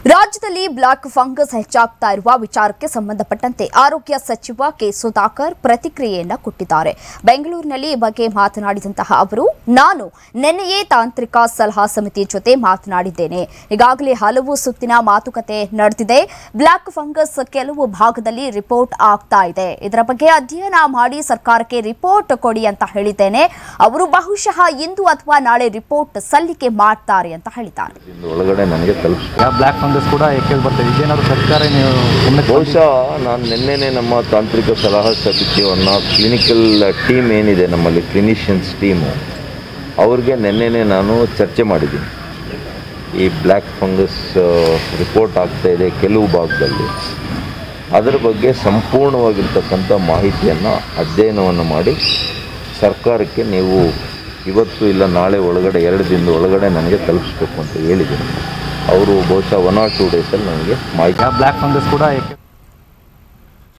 ರಾಜ್ಯದಲ್ಲಿ block fungus ಹೆಚ್ಚಾಗ್ತಾ ಇರುವ ವಿಚಾರಕ್ಕೆ ಸಂಬಂಧಪಟ್ಟಂತೆ ಆರೋಗ್ಯ ಸಚಿವ ಕೆ ಸುಧಾಕರ್ ಪ್ರತಿಕ್ರಿಯೆಯನ್ನ ಕೊಟ್ಟಿದ್ದಾರೆ ಬೆಂಗಳೂರಿನಲ್ಲಿ ಈ ಬಗ್ಗೆ ಮಾತನಾಡಿದಂತಹ ಅವರು ನಾನು ನಿನ್ನೆಯೇ ತಾಂತ್ರಿಕ ಸಲಹಾ ಸಮಿತಿ ಜೊತೆ ಮಾತನಾಡಿದ್ದೇನೆ ಈಗಾಗಲೇ ಹಲವು ಸುತ್ತಿನ ಮಾತುಕತೆ ನಡೆದಿದೆ ಬ್ಲಾಕ್ ಫಂಗಸ್ ಕೆಲವು ಭಾಗದಲ್ಲಿ ರಿಪೋರ್ಟ್ ಆಗ್ತಾ ಇದೆ ಇದರ ಬಗ್ಗೆ ಅಧ್ಯಯನ ಮಾಡಿ ಸರ್ಕಾರಕ್ಕೆ ರಿಪೋರ್ಟ್ ಕೊಡಿ ಅಂತ ಹೇಳಿದ್ದೇನೆ ಅವರು ಬಹುಶಃ ಇಂದು ಅಥವಾ ನಾಳೆ ರಿಪೋರ್ಟ್ ಸಲ್ಲಿಕೆ ಮಾಡ್ತಾರೆ ಅಂತ ಹೇಳಿದ್ದಾರೆ ಇನ್ನು ಒಳಗಡೆ ನನಗೆ ತಲುಪಿಸ್ಬೇಕು ಯಾವ ಬ್ಲ್ಯಾಕ್ ಫಂಗಸ್ ಕೂಡ ಕೇಳಿ ಬರ್ತದೆ ಇದೇನಾದ್ರು ಸರ್ಕಾರ ನೀವು ಗಮನಕ್ಕೆ ಬಹುಶಃ ನಾನು ನಿನ್ನೆನೆ ನಮ್ಮ ತಾಂತ್ರಿಕ ಸಲಹಾ ಸಮಿತಿಯನ್ನು ಕ್ಲಿನಿಕಲ್ ಟೀಮ್ ಏನಿದೆ ನಮ್ಮಲ್ಲಿ ಕ್ಲಿನಿಷಿಯನ್ಸ್ ಟೀಮು ಅವ್ರಿಗೆ ನಿನ್ನೆನೆ ನಾನು ಚರ್ಚೆ ಮಾಡಿದ್ದೀನಿ ಈ ಬ್ಲ್ಯಾಕ್ ಫಂಗಸ್ ರಿಪೋರ್ಟ್ ಆಗ್ತಾ ಇದೆ ಕೆಲವು ಭಾಗದಲ್ಲಿ ಅದರ ಬಗ್ಗೆ ಸಂಪೂರ್ಣವಾಗಿರ್ತಕ್ಕಂಥ ಮಾಹಿತಿಯನ್ನು ಅಧ್ಯಯನವನ್ನು ಮಾಡಿ ಸರ್ಕಾರಕ್ಕೆ ನೀವು ಇವತ್ತು ಇಲ್ಲ ನಾಳೆ ಒಳಗಡೆ ಎರಡು ದಿನದ ಒಳಗಡೆ ನನಗೆ ತಲುಪಿಸ್ಬೇಕು ಅಂತ ಹೇಳಿದ್ದೀನಿ ಅವರು ಬಹುಶಃ ಒನ್ ಆರ್ ಟೂ ಡೇಸಲ್ಲಿ ನನಗೆ ಮಾಹಿತಿ ಯಾವ ಬ್ಲ್ಯಾಕ್ ಫಂಗಸ್ ಕೂಡ ಏಕೆ-